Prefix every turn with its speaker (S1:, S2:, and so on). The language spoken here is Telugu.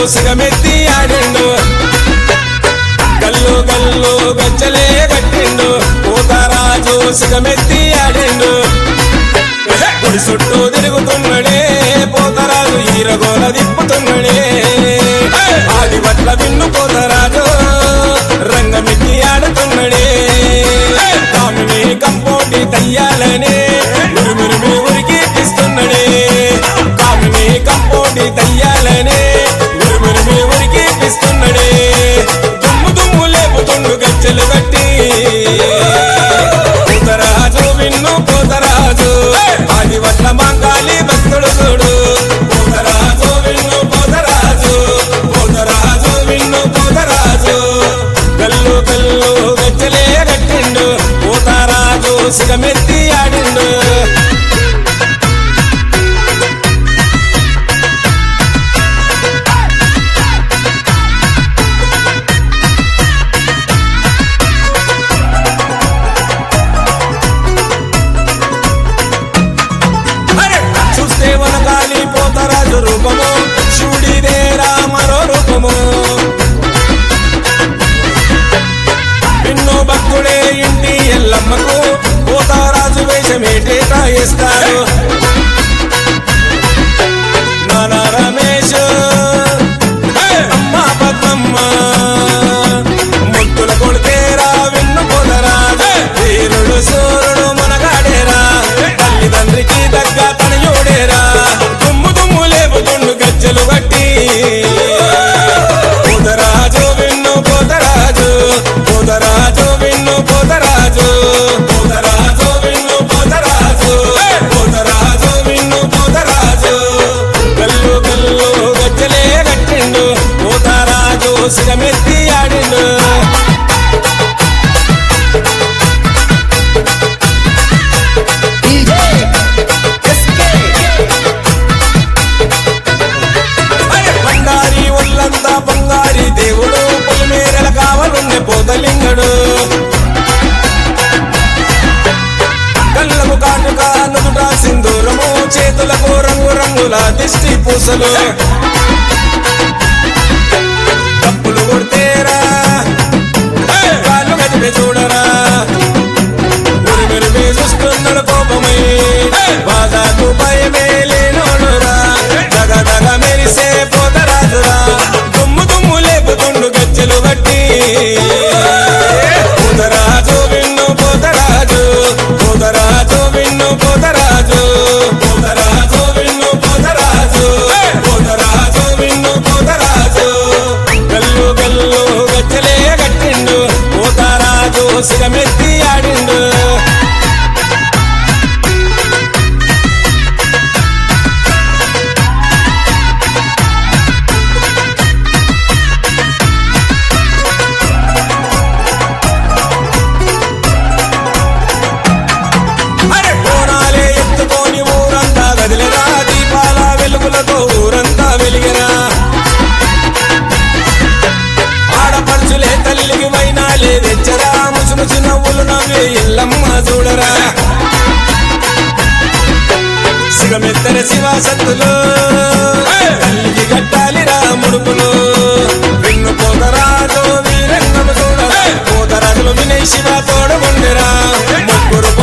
S1: సిగమెత్తి ఆడిండు గల్లు గల్లు గజ్జలే కట్టిండు పోతారాజు సిగమెత్తి ఆడిండు గుడి చుట్టూ తిరుగుతున్నాడే పోతరాజు ఈరగోల దిప్పుతున్నాడే ఆది పట్ల విన్ను పోతరాజు రంగమికి ఆడుతున్నాడే కామిని కంపోటి తయ్యాలనే మురుమురుమి ఉరికి పిస్తున్నాడే కామిని కంపోటి తయ్యాలనే మురుమురుమి ఉరికి పిస్తున్నాడే దుమ్ము దుమ్ము లేపుతుండు గజ్జలు కట్టి పోతరాజు విన్ను పోతరాజు ఆది వట్ల మంగాలి భక్తుడు చూడు పోతరాజు విన్ను పోతరాజు పోతరాజు విన్ను పోతరాజు గల్లు గల్లు గజ్జలే కట్టిండు పోతరాజు సిగమెత్తి ఆడిండు అరే! చూస్తే వనకాలి పోతరాజు రూపము శివుడిదే రామరో రూపము ఎన్నో భక్తుడే ఇంటి ఎల్లమ్మకు పోతారాజు వేషమేటేటా వేస్తారు నానా రమేష్ హే! అమ్మ పద్మమ్మ ముద్దుల కొడితేరా విన్ను పోతరాజు వీరుడు సూర్యుడు మనగాడేరా తల్లిదండ్రికి దగ్గ తనయుడేరా దుమ్ము దుమ్ము లేపుతుండు గజ్జలు బట్టి పోతరాజు విన్ను పోతరాజు పోతరాజు విన్ను పోతరాజు పోతరాజు విన్ను పోతరాజు పోతరాజు విన్ను పోతరాజు గల్లు గల్లు గజ్జలే కట్టిండు పోతరాజు సిగమెత్తి ఆడిండు
S2: DJ SK
S1: అరే బంగారి ఒళ్ళంతా బంగారి దేవుడు పొలిమేరల కావలుండే పోతలింగడు కళ్ళకు కాటుక నుదుట సింధూరము చేతులకు రంగు రంగుల దిష్టి పూసలు తప్పులు కొడితేరా ఏ, కాళ్ళు కదిపే చూడరా ఉరిమిరిమి చూస్తున్నాడు కోపమై బాధకు భయమే లేనోడురా దగ దగ మెరిసే పోతరాజురా దుమ్ము దుమ్ము లేపుతుండు గజ్జలు బట్టి పోతరాజు విన్ను పోతరాజు పోతరాజు విన్ను పోతరాజు పోతరాజు విన్ను పోతరాజు పోతరాజు విన్ను పోతరాజు గల్లు గల్లు గజ్జలే కట్టిండు పోతరాజు సిగమెత్తి ఆడిండు అరే కోణాలే ఎత్తుకొని ఊరంతా కదిలిరా దీపాల వెలుగులతో ఊరంతా వెలిగిరా ఆడపడుచులే తల్లికి వైనాలే తెచ్చరా ముసి ముసి నవ్వులు నవ్వే ఇల్లమ్మ చూడరా సిగమెత్తర శివ సత్తులు తల్లికి కట్టాలిరా ముడుపులు విన్ను పోతరాజు వీరంగము చూడరా పోతరాజులు వినయ్ శివ తోడగుండెరా ముగ్గురు